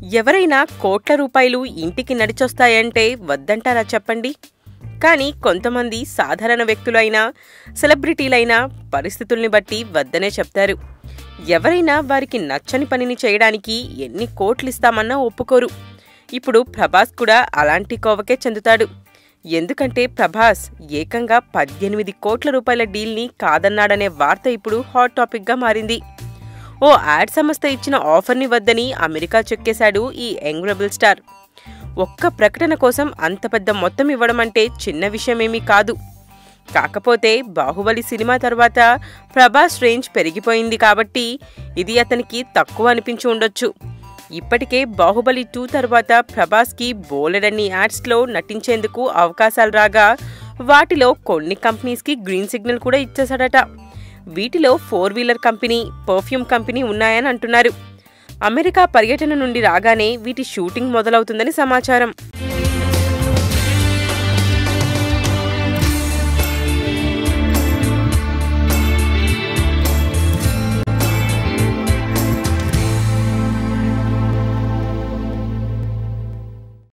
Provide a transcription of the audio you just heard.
ఎవరైనా కోట్ల రూపాయలు ఇంటికి నడిచొస్తాయంటే వద్దంటారా చెప్పండి కానీ కొంతమంది సాధారణ వ్యక్తులైనా సెలబ్రిటీలైనా పరిస్థితుల్ని బట్టి వద్దనే చెప్తారు ఎవరైనా వారికి నచ్చని పనిని చేయడానికి ఎన్ని కోట్లు ఇస్తామన్నా ఒప్పుకోరు ఇప్పుడు ప్రభాస్ కూడా అలాంటి కోవకే చెందుతాడు ఎందుకంటే ప్రభాస్ ఏకంగా పద్దెనిమిది కోట్ల రూపాయల డీల్ని కాదన్నాడనే వార్త ఇప్పుడు హాట్ టాపిక్గా మారింది ఓ యాడ్ సంస్థ ఇచ్చిన ఆఫర్ని వద్దని అమెరికా చెక్కేశాడు ఈ యంగ్ రెబల్ స్టార్ ఒక్క ప్రకటన కోసం అంత పెద్ద మొత్తం ఇవ్వడం అంటే చిన్న విషయమేమీ కాదు కాకపోతే బాహుబలి సినిమా తర్వాత ప్రభాస్ రేంజ్ పెరిగిపోయింది కాబట్టి ఇది అతనికి తక్కువ అనిపించి ఉండొచ్చు ఇప్పటికే బాహుబలి టూ తర్వాత ప్రభాస్కి బోలెడన్ని యాడ్స్లో నటించేందుకు అవకాశాలు రాగా వాటిలో కొన్ని కంపెనీస్కి గ్రీన్ సిగ్నల్ కూడా ఇచ్చేశాడట వీటిలో four wheeler company perfume company ఉన్నాయని అంటున్నారు అమెరికా పర్యటన నుండి రాగానే వీటి షూటింగ్ మొదలవుతుందని సమాచారం